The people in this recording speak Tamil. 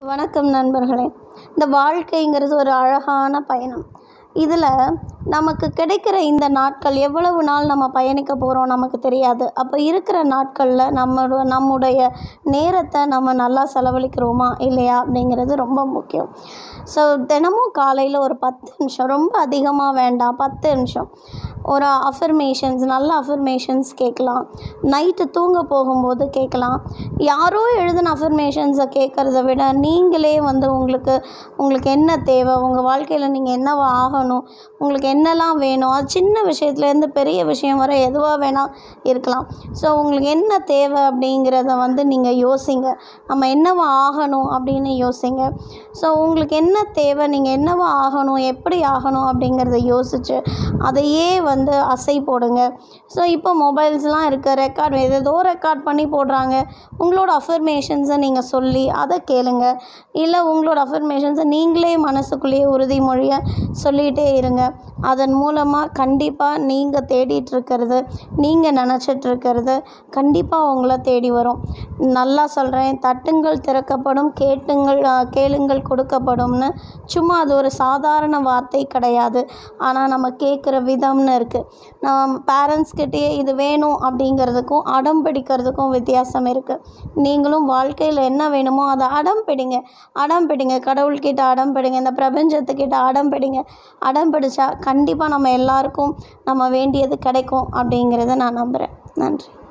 வணக்கம் நண்பர்களே இந்த வாழ்க்கைங்கிறது ஒரு அழகான பயணம் இதில் நமக்கு கிடைக்கிற இந்த நாட்கள் எவ்வளவு நாள் நம்ம பயணிக்க போகிறோம் நமக்கு தெரியாது அப்போ இருக்கிற நாட்களில் நம்மளோட நம்முடைய நேரத்தை நம்ம நல்லா செலவழிக்கிறோமா இல்லையா அப்படிங்கிறது ரொம்ப முக்கியம் ஸோ தினமும் காலையில் ஒரு பத்து நிமிஷம் ரொம்ப அதிகமாக வேண்டாம் பத்து நிமிஷம் ஒரு அஃபர்மேஷன்ஸ் நல்ல அஃபர்மேஷன்ஸ் கேட்கலாம் நைட்டு தூங்க போகும்போது கேட்கலாம் யாரோ எழுதின அஃபர்மேஷன்ஸை கேட்குறத விட நீங்களே வந்து உங்களுக்கு உங்களுக்கு என்ன தேவை உங்கள் வாழ்க்கையில் நீங்கள் என்னவா ஆகணும் உங்களுக்கு என்னெல்லாம் வேணும் அது சின்ன விஷயத்துலேருந்து பெரிய விஷயம் வரை எதுவாக வேணால் இருக்கலாம் ஸோ உங்களுக்கு என்ன தேவை அப்படிங்கிறத வந்து நீங்கள் யோசிங்க நம்ம என்னவா ஆகணும் அப்படின்னு யோசிங்க ஸோ உங்களுக்கு என்ன தேவை நீங்கள் என்னவா ஆகணும் எப்படி ஆகணும் அப்படிங்கிறத யோசிச்சு அதையே வந்து அசை போடுங்க ஸோ இப்போ மொபைல்ஸ்லாம் இருக்க ரெக்கார்ட் ஏதோ ரெக்கார்ட் பண்ணி போடுறாங்க உங்களோட அஃபர்மேஷன்ஸை நீங்கள் சொல்லி அதை கேளுங்க இல்லை உங்களோட அஃபர்மேஷன்ஸை நீங்களே மனசுக்குள்ளேயே உறுதிமொழியை சொல்லிகிட்டே இருங்க அதன் மூலமாக கண்டிப்பாக நீங்கள் தேடிட்டு இருக்கிறது நீங்கள் நினச்சிட்டு இருக்கிறது கண்டிப்பாக உங்களை தேடி வரும் நல்லா சொல்கிறேன் தட்டுங்கள் திறக்கப்படும் கேட்டுங்கள் ஆ, கேளுங்கள் கொடுக்கப்படும்னு சும்மா அது ஒரு சாதாரண வார்த்தை கிடையாது ஆனால் நம்ம கேட்குற விதம்னு இருக்குது நம்ம பேரண்ட்ஸ்கிட்டயே இது வேணும் அப்படிங்கிறதுக்கும் அடம் பிடிக்கிறதுக்கும் வித்தியாசம் இருக்குது நீங்களும் வாழ்க்கையில் என்ன வேணுமோ அதை அடம் பிடிங்க அடம் பிடிங்க கடவுள்கிட்ட அடம் பிடிங்க இந்த பிரபஞ்சத்துக்கிட்ட அடம் பிடிங்க அடம் பிடிச்சா கண்டிப்பாக நம்ம எல்லாருக்கும் நம்ம வேண்டியது கிடைக்கும் அப்படிங்கிறத நான் நம்புகிறேன் நன்றி